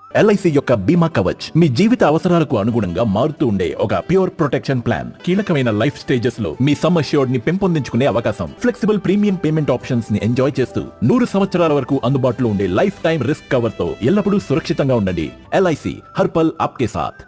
LIC యొక్క బీమా కవచ్ మీ జీవిత అవసరాలకు అనుగుణంగా మారుతూ ఉండే ఒక ప్యూర్ ప్రొటెక్షన్ ప్లాన్ కీలకమైన లైఫ్ స్టేజెస్ లో మీ సమ్ అష్యూర్డ్ ని పెంపొందించుకునే అవకాశం ఫ్లెక్సిబుల్ ప్రీమియం పేమెంట్ ఆప్షన్స్ ని ఎంజాయ్ చేస్తూ నూరు సంవత్సరాల వరకు అందుబాటులో ఉండే లైఫ్ టైం రిస్క్ కవర్ తో ఎల్లప్పుడూ సురక్షితంగా ఉండండి ఎల్ఐసి హర్పల్ ఆప్కే సాథ్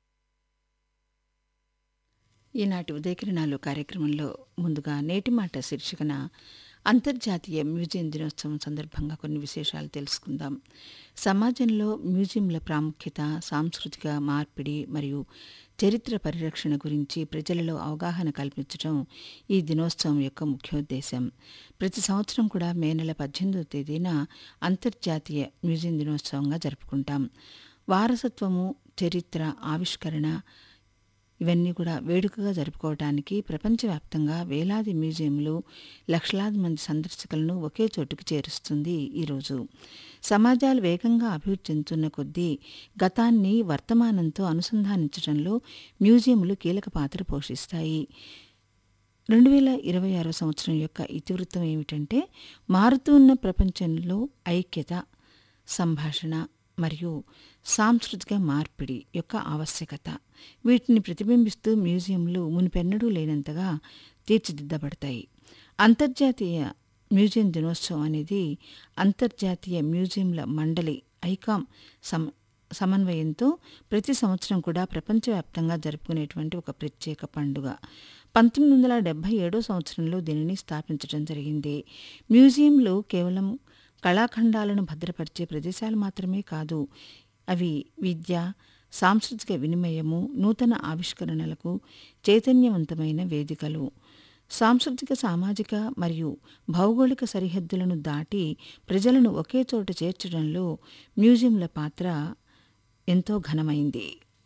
ఈనాటి ఉదయకిరణాలు కార్యక్రమంలో ముందుగా నేటి మాట శీర్షికన అంతర్జాతీయ మ్యూజియం దినోత్సవం సందర్భంగా కొన్ని విశేషాలు తెలుసుకుందాం సమాజంలో మ్యూజియంల ప్రాముఖ్యత సాంస్కృతిక మార్పిడి మరియు చరిత్ర పరిరక్షణ గురించి ప్రజలలో అవగాహన కల్పించడం ఈ దినోత్సవం యొక్క ముఖ్యోద్దేశం ప్రతి సంవత్సరం కూడా మే నెల పద్దెనిమిదవ తేదీన అంతర్జాతీయ మ్యూజియం దినోత్సవంగా జరుపుకుంటాం వారసత్వము చరిత్ర ఆవిష్కరణ ఇవన్నీ కూడా వేడుకగా జరుపుకోవడానికి ప్రపంచవ్యాప్తంగా వేలాది మ్యూజియంలు లక్షలాది మంది సందర్శకులను ఒకే చోటుకు చేరుస్తుంది ఈరోజు సమాజాలు వేగంగా అభివృద్ధి చెందుతున్న కొద్దీ గతాన్ని వర్తమానంతో అనుసంధానించడంలో మ్యూజియంలు కీలక పాత్ర పోషిస్తాయి రెండు వేల ఇరవై ఆరో సంవత్సరం యొక్క ఇతివృత్తం ఏమిటంటే మారుతున్న ప్రపంచంలో ఐక్యత సంభాషణ మరియు సాంస్కృతిక మార్పిడి యొక్క ఆవశ్యకత వీటిని ప్రతిబింబిస్తూ మ్యూజియంలు మునిపెన్నడూ లేనంతగా తీర్చిదిద్దబడతాయి అంతర్జాతీయ మ్యూజియం దినోత్సవం అనేది అంతర్జాతీయ మ్యూజియంల మండలి ఐకామ్ సమ సమన్వయంతో ప్రతి సంవత్సరం కూడా ప్రపంచవ్యాప్తంగా జరుపుకునేటువంటి ఒక ప్రత్యేక పండుగ పంతొమ్మిది వందల డెబ్బై ఏడో సంవత్సరంలో దీనిని స్థాపించడం జరిగింది మ్యూజియంలు కేవలం కళాఖండాలను భద్రపరిచే ప్రదేశాలు మాత్రమే కాదు అవి విద్య సాంస్కృతిక వినిమయము నూతన ఆవిష్కరణలకు చైతన్యవంతమైన వేదికలు సాంస్కృతిక సామాజిక మరియు భౌగోళిక సరిహద్దులను దాటి ప్రజలను ఒకే చోట చేర్చడంలో మ్యూజియంల పాత్ర ఎంతో ఘనమైంది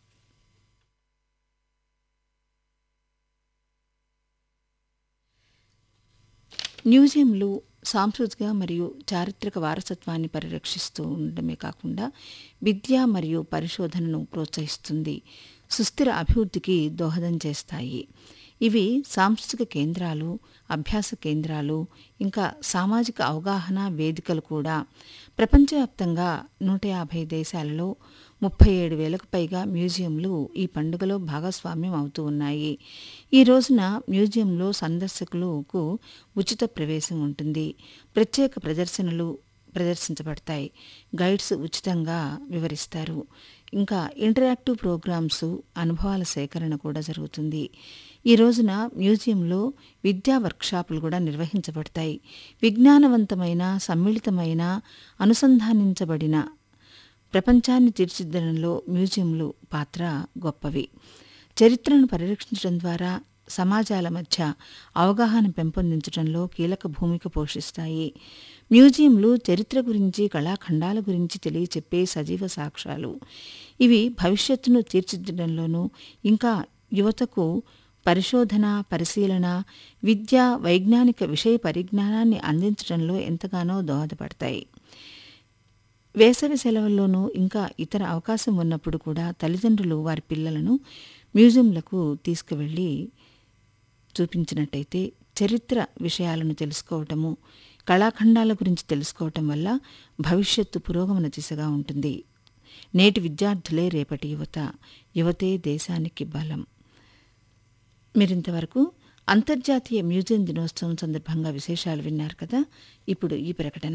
మ్యూజియంలు సాంస్కృతిక మరియు చారిత్రక వారసత్వాన్ని పరిరక్షిస్తూ ఉండడమే కాకుండా విద్య మరియు పరిశోధనను ప్రోత్సహిస్తుంది సుస్థిర అభివృద్ధికి దోహదం చేస్తాయి ఇవి సాంస్కృతిక కేంద్రాలు అభ్యాస కేంద్రాలు ఇంకా సామాజిక అవగాహన వేదికలు కూడా ప్రపంచవ్యాప్తంగా నూట యాభై దేశాలలో ముప్పై ఏడు వేలకు పైగా మ్యూజియంలు ఈ పండుగలో భాగస్వామ్యం అవుతూ ఉన్నాయి ఈ రోజున మ్యూజియంలో సందర్శకులకు ఉచిత ప్రవేశం ఉంటుంది ప్రత్యేక ప్రదర్శనలు ప్రదర్శించబడతాయి గైడ్స్ ఉచితంగా వివరిస్తారు ఇంకా ఇంటరాక్టివ్ ప్రోగ్రామ్స్ అనుభవాల సేకరణ కూడా జరుగుతుంది ఈ రోజున మ్యూజియంలో విద్యా వర్క్షాపులు కూడా నిర్వహించబడతాయి విజ్ఞానవంతమైన సమ్మిళితమైన అనుసంధానించబడిన ప్రపంచాన్ని తీర్చిదిద్దడంలో మ్యూజియంలు పాత్ర గొప్పవి చరిత్రను పరిరక్షించడం ద్వారా సమాజాల మధ్య అవగాహన పెంపొందించడంలో కీలక భూమిక పోషిస్తాయి మ్యూజియంలు చరిత్ర గురించి కళాఖండాల గురించి తెలియచెప్పే సజీవ సాక్ష్యాలు ఇవి భవిష్యత్తును తీర్చిదిద్దడంలోనూ ఇంకా యువతకు పరిశోధన పరిశీలన విద్య వైజ్ఞానిక విషయ పరిజ్ఞానాన్ని అందించడంలో ఎంతగానో దోహదపడతాయి వేసవి సెలవుల్లోనూ ఇంకా ఇతర అవకాశం ఉన్నప్పుడు కూడా తల్లిదండ్రులు వారి పిల్లలను మ్యూజియంలకు తీసుకువెళ్ళి చూపించినట్టయితే చరిత్ర విషయాలను తెలుసుకోవటము కళాఖండాల గురించి తెలుసుకోవటం వల్ల భవిష్యత్తు పురోగమన దిశగా ఉంటుంది నేటి విద్యార్థులే రేపటి యువత యువతే దేశానికి బలం మీరింతవరకు అంతర్జాతీయ మ్యూజియం దినోత్సవం సందర్భంగా విశేషాలు విన్నారు కదా ఇప్పుడు ఈ ప్రకటన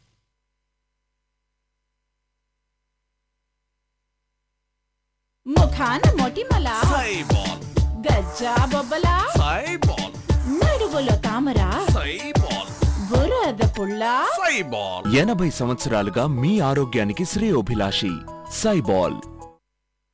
ముఖాన మొటిమల సైబాల్ గజ్జా బొబ్బల సైబాల్ నడుగులో తామర సైబాల్ బురద పుల్ల సైబాల్ ఎనభై సంవత్సరాలుగా మీ ఆరోగ్యానికి శ్రేయోభిలాషి సైబాల్